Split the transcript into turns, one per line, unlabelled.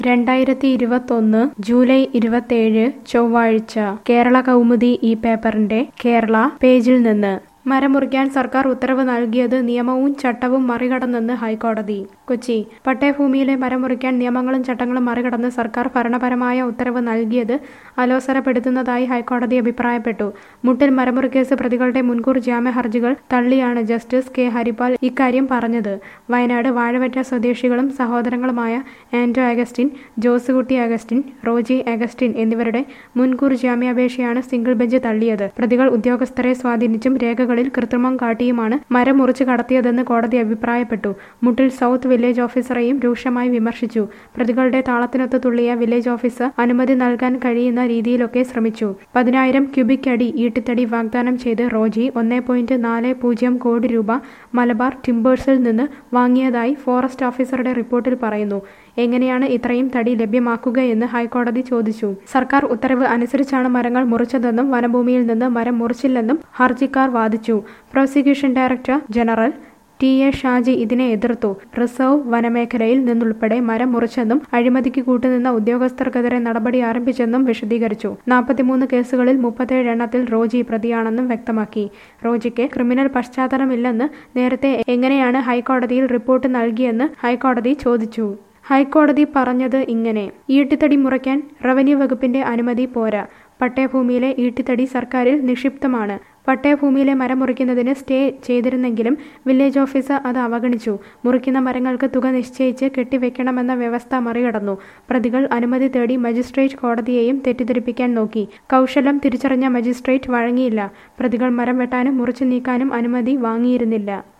രണ്ടായിരത്തി ഇരുപത്തൊന്ന് ജൂലൈ ഇരുപത്തേഴ് ചൊവ്വാഴ്ച കേരള കൗമുദി ഈ പേപ്പറിന്റെ കേരള പേജിൽ നിന്ന് മരം മുറിക്കാൻ സർക്കാർ ഉത്തരവ് നൽകിയത് നിയമവും ചട്ടവും മറികടന്നെന്ന് ഹൈക്കോടതി കൊച്ചി പട്ടയഭൂമിയിലെ മരം മുറിക്കാൻ നിയമങ്ങളും ചട്ടങ്ങളും മറികടന്ന് സർക്കാർ ഭരണപരമായ ഉത്തരവ് നൽകിയത് അലോസരപ്പെടുത്തുന്നതായി ഹൈക്കോടതി അഭിപ്രായപ്പെട്ടു മുട്ടിൽ മരമുറിക്കേസ് പ്രതികളുടെ മുൻകൂർ ജാമ്യ ഹർജികൾ തള്ളിയാണ് ജസ്റ്റിസ് കെ ഹരിപാൽ ഇക്കാര്യം പറഞ്ഞത് വയനാട് വാഴവറ്റ സ്വദേശികളും സഹോദരങ്ങളുമായ ആന്റോ അഗസ്റ്റിൻ ജോസുകുട്ടി അഗസ്റ്റിൻ റോജി അഗസ്റ്റിൻ എന്നിവരുടെ മുൻകൂർ ജാമ്യാപേക്ഷയാണ് സിംഗിൾ ബെഞ്ച് തള്ളിയത് പ്രതികൾ ഉദ്യോഗസ്ഥരെ സ്വാധീനിച്ചും രേഖകളിൽ കൃത്രിമം കാട്ടിയുമാണ് മരം മുറിച്ച് കടത്തിയതെന്ന് കോടതി അഭിപ്രായപ്പെട്ടു മുട്ടിൽ സൗത്ത് വില്ലേജ് ഓഫീസറെയും രൂക്ഷമായി വിമർശിച്ചു പ്രതികളുടെ താളത്തിനൊത്ത് തുള്ളിയ വില്ലേജ് ഓഫീസർ അനുമതി നൽകാൻ കഴിയുന്ന രീതിയിലൊക്കെ ശ്രമിച്ചു പതിനായിരം ക്യൂബിക് അടി ഈട്ടിത്തടി വാഗ്ദാനം ചെയ്ത് റോജി ഒന്നേ പോയിന്റ് നാല് പൂജ്യം കോടി രൂപ മലബാർ ടിംബേഴ്സിൽ നിന്ന് വാങ്ങിയതായി ഫോറസ്റ്റ് ഓഫീസറുടെ റിപ്പോർട്ടിൽ പറയുന്നു എങ്ങനെയാണ് ഇത്രയും തടി ലഭ്യമാക്കുകയെന്ന് ഹൈക്കോടതി ചോദിച്ചു സർക്കാർ ഉത്തരവ് അനുസരിച്ചാണ് മരങ്ങൾ മുറിച്ചതെന്നും വനഭൂമിയിൽ നിന്ന് മരം മുറിച്ചില്ലെന്നും ഹർജിക്കാർ വാദിച്ചു prosecution director general T A Shaji ഇതിനെ എതിർത്തു റിസർവ് വനമേഖലയിൽ നിന്നുൾപ്പെടെ മരം മുറിച്ചെന്നും അഴിമതിക്ക് കൂട്ടുനിന്ന ഉദ്യോഗസ്ഥർക്കെതിരെ നടപടി ആരംഭിച്ചെന്നും വിശദീകരിച്ചു നാൽപ്പത്തിമൂന്ന് കേസുകളിൽ മുപ്പത്തേഴ് എണ്ണത്തിൽ റോജി പ്രതിയാണെന്നും വ്യക്തമാക്കി റോജിക്ക് ക്രിമിനൽ പശ്ചാത്തലമില്ലെന്ന് നേരത്തെ എങ്ങനെയാണ് ഹൈക്കോടതിയിൽ റിപ്പോർട്ട് നൽകിയെന്ന് ഹൈക്കോടതി ചോദിച്ചു ഹൈക്കോടതി പറഞ്ഞത് ഇങ്ങനെ ഈട്ടിത്തടി മുറയ്ക്കാൻ റവന്യൂ വകുപ്പിന്റെ അനുമതി പോരാ പട്ടയഭൂമിയിലെ ഈട്ടിത്തടി സർക്കാരിൽ നിക്ഷിപ്തമാണ് പട്ടയഭൂമിയിലെ മരം മുറിക്കുന്നതിന് സ്റ്റേ ചെയ്തിരുന്നെങ്കിലും വില്ലേജ് ഓഫീസർ അത് അവഗണിച്ചു മുറിക്കുന്ന മരങ്ങൾക്ക് തുക നിശ്ചയിച്ച് കെട്ടിവെക്കണമെന്ന വ്യവസ്ഥ മറികടന്നു പ്രതികൾ അനുമതി തേടി മജിസ്ട്രേറ്റ് കോടതിയെയും തെറ്റിദ്ധരിപ്പിക്കാൻ നോക്കി കൗശലം തിരിച്ചറിഞ്ഞ മജിസ്ട്രേറ്റ് വഴങ്ങിയില്ല പ്രതികൾ മരം വെട്ടാനും മുറിച്ചു നീക്കാനും അനുമതി വാങ്ങിയിരുന്നില്ല